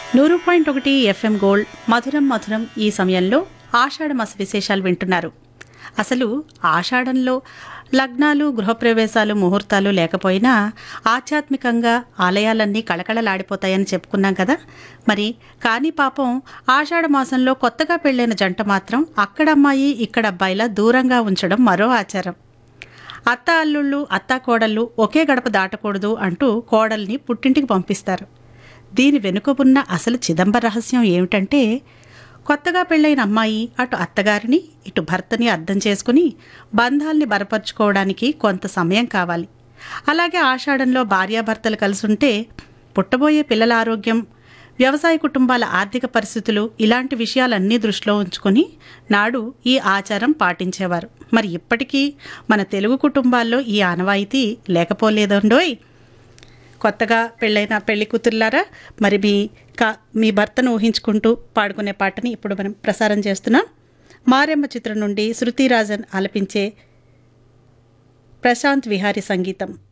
నూరు పాయింట్ ఒకటి FM gold మధురం మధురం ఈ సమయంలో ఆషాఢ మాస విశేషాలు వింటున్నారు అసలు ఆషాఢంలో లగ్నాలు గృహప్రవేశాలు ముహూర్తాలు లేకపోయినా ఆధ్యాత్మికంగా ఆలయాలన్నీ కళకళలాడిపోతాయని చెప్పుకున్నాం కదా మరి కానీ పాపం ఆషాఢ మాసంలో కొత్తగా పెళ్ళైన జంట మాత్రం అక్కడ అమ్మాయి ఇక్కడ అబ్బాయిలా దూరంగా ఉంచడం మరో ఆచారం అత్త అల్లుళ్ళు అత్త కోడళ్ళు ఒకే గడప దాటకూడదు అంటూ కోడల్ని పుట్టింటికి పంపిస్తారు దీని వెనుక ఉన్న అసలు చిదంబర రహస్యం ఏమిటంటే కొత్తగా పెళ్ళైన అమ్మాయి అటు అత్తగారిని ఇటు భర్తని అర్థం చేసుకుని బంధాల్ని బలపరుచుకోవడానికి కొంత సమయం కావాలి అలాగే ఆషాఢంలో భార్యాభర్తలు కలిసి ఉంటే పుట్టబోయే పిల్లల ఆరోగ్యం వ్యవసాయ కుటుంబాల ఆర్థిక పరిస్థితులు ఇలాంటి విషయాలన్నీ దృష్టిలో ఉంచుకొని నాడు ఈ ఆచారం పాటించేవారు మరి ఇప్పటికీ మన తెలుగు కుటుంబాల్లో ఈ ఆనవాయితీ లేకపోలేదండోయ్ కొత్తగా పెళ్ళైన పెళ్లి కూతుర్లారా మరి మీ కా మీ భర్తను ఊహించుకుంటూ పాడుకునే పాటని ఇప్పుడు మనం ప్రసారం చేస్తున్నాం మారెమ్మ చిత్రం నుండి శృతిరాజన్ ఆలపించే ప్రశాంత్ విహారీ సంగీతం